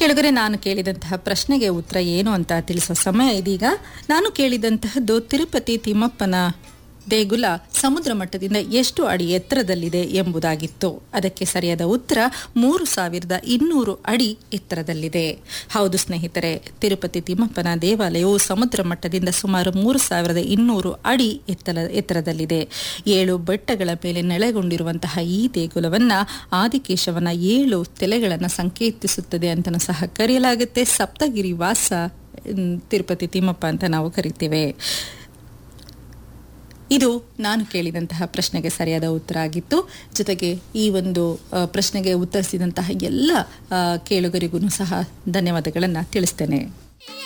ಕೆಳಗರೆ ನಾನು ಕೇಳಿದಂತಹ ಪ್ರಶ್ನೆಗೆ ಉತ್ತರ ಏನು ಅಂತ ತಿಳಿಸೋ ಸಮಯ ಇದೀಗ ನಾನು ಕೇಳಿದಂತಹದ್ದು ತಿರುಪತಿ ತಿಮ್ಮಪ್ಪನ ದೇಗುಲ ಸಮುದ್ರ ಮಟ್ಟದಿಂದ ಎಷ್ಟು ಅಡಿ ಎತ್ತರದಲ್ಲಿದೆ ಎಂಬುದಾಗಿತ್ತು ಅದಕ್ಕೆ ಸರಿಯಾದ ಉತ್ತರ ಮೂರು ಸಾವಿರದ ಇನ್ನೂರು ಅಡಿ ಎತ್ತರದಲ್ಲಿದೆ ಹೌದು ಸ್ನೇಹಿತರೆ ತಿರುಪತಿ ತಿಮ್ಮಪ್ಪನ ದೇವಾಲಯವು ಸಮುದ್ರ ಮಟ್ಟದಿಂದ ಸುಮಾರು ಮೂರು ಸಾವಿರದ ಇನ್ನೂರು ಅಡಿ ಎತ್ತರ ಎತ್ತರದಲ್ಲಿದೆ ಏಳು ಬೆಟ್ಟಗಳ ಮೇಲೆ ನೆಲೆಗೊಂಡಿರುವಂತಹ ಈ ದೇಗುಲವನ್ನ ಆದಿಕೇಶವನ ಏಳು ತೆಲೆಗಳನ್ನು ಸಂಕೇತಿಸುತ್ತದೆ ಅಂತಲೂ ಸಹ ಕರೆಯಲಾಗುತ್ತೆ ಸಪ್ತಗಿರಿ ವಾಸ ಮ್, ತಿರುಪತಿ ತಿಮ್ಮಪ್ಪ ಅಂತ ನಾವು ಕರಿತೇವೆ ಇದು ನಾನು ಕೇಳಿದಂತಹ ಪ್ರಶ್ನೆಗೆ ಸರಿಯಾದ ಉತ್ತರ ಆಗಿತ್ತು ಜೊತೆಗೆ ಈ ಒಂದು ಆ, ಪ್ರಶ್ನೆಗೆ ಉತ್ತರಿಸಿದಂತಹ ಎಲ್ಲ ಆ, ಕೇಳುಗರಿಗೂ ಸಹ ಧನ್ಯವಾದಗಳನ್ನು ತಿಳಿಸ್ತೇನೆ